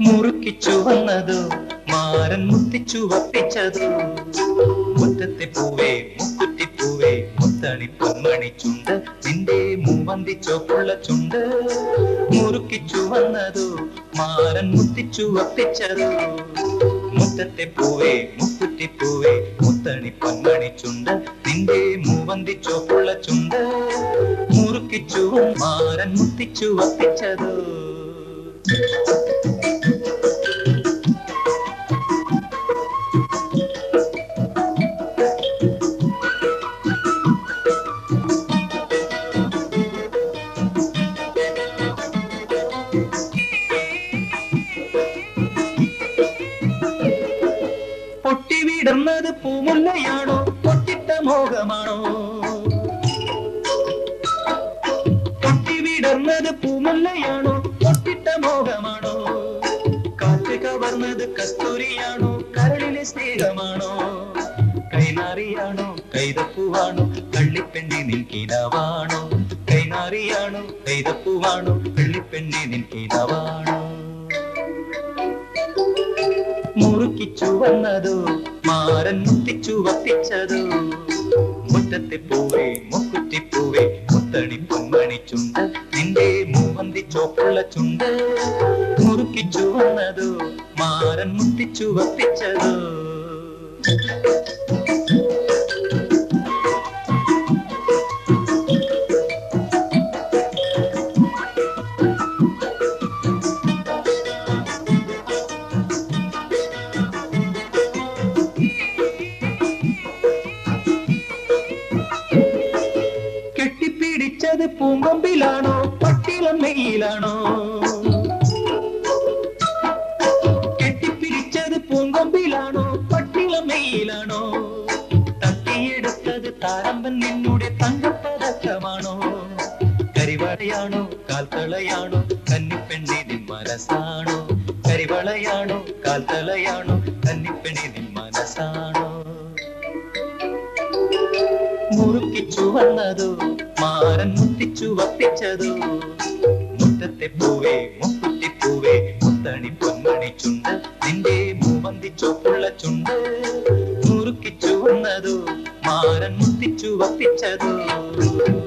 മുറുക്കിച്ചു വന്നതോ മാരൻ മുത്തിച്ചു വപ്പിച്ചതോ മുറ്റത്തെ പൂവേ മുക്കുറ്റി പൂവേ മുത്തണി പൊന്മണി ചുണ്ട് നിന്റെ മൂവന്തി ചോപ്പുള്ള ചുണ്ട് മുറുക്കിച്ചു വന്നതോ മാരൻ മുത്തിച്ചു വപ്പിച്ചതോ മുറ്റത്തെ പൂവേ മുക്കുറ്റി പൂവേ മുത്തണി പൊന്മണി ചുണ്ട് നിന്റെ മൂവന്തി ചോപ്പുള്ള ചുണ്ട് മുറുക്കിച്ചു മാരൻ മുത്തിച്ചു വപ്പിച്ചതോ പൊട്ടി വിടുന്നത് പൂമുല്ലയാണോ പൊട്ടിട്ട മോഹമാണോ പൊട്ടി വിടുന്നത് പൂമുല്ലയാണോ പൊട്ടിട്ട മോഹമാണോ കാറ്റ് കവർന്നത് കസ്തൂരിയാണോ കരളിലെ സ്നേഹമാണോ കൈനാറിയാണോ കൈതപ്പൂവാണോ കള്ളിപ്പെണ്ണി നിൻകിനാവാണോ കൈനാറിയാണോ കൈതപ്പൂവാണോ കള്ളിപ്പെണ്ണി നിൻകിനാവാണോ മുറുക്കിച്ചു വന്നതോ മാരൻ മുത്തിച്ചു വപ്പിച്ചതോ മുറ്റത്തെ പൂവേ മുക്കുറ്റി പൂവേ മുത്തണി പൊന്മണി ചുണ്ട് നിന്റെ മൂവന്തി ചോപ്പുള്ള ചുണ്ട് മുറുക്കിച്ചു വന്നതോ മാരൻ മുത്തിച്ചു വപ്പിച്ചതോ കെട്ടിപ്പിടിച്ചത് പൂങ്കൊമ്പിലാണോ പട്ടിളമ്മയിലാണോ കെട്ടിപ്പിടിച്ചത് പൂങ്കൊമ്പിലാണോ പട്ടിളമ്മയിലാണോ തട്ടിയെടുത്തത് താരമ്പൻ നിന്നുടെ തങ്കപ്പതക്കമാണോ കരിവളയാണോ കാൽത്തളയാണോ കന്നിപ്പെണ്ണി നിൻ മനസ്സാണോ കരിവളയാണോ കാൽത്തളയാണോ കന്നിപ്പെണ്ണി നിൻ മനസ്സാണോ മുറുക്കിച്ചു വന്നതോ മാരൻ മുത്തിച്ചു വപ്പിച്ചതോ മുറ്റത്തെ പൂവേ മുക്കുറ്റി പൂവേ മുത്തണി പൊന്മണി ചുണ്ട് നിന്റെ മൂവന്തി ചോപ്പുള്ള ചുണ്ട് മുറുക്കിച്ചു വന്നതോ മാരൻ മുത്തിച്ചു വപ്പിച്ചതോ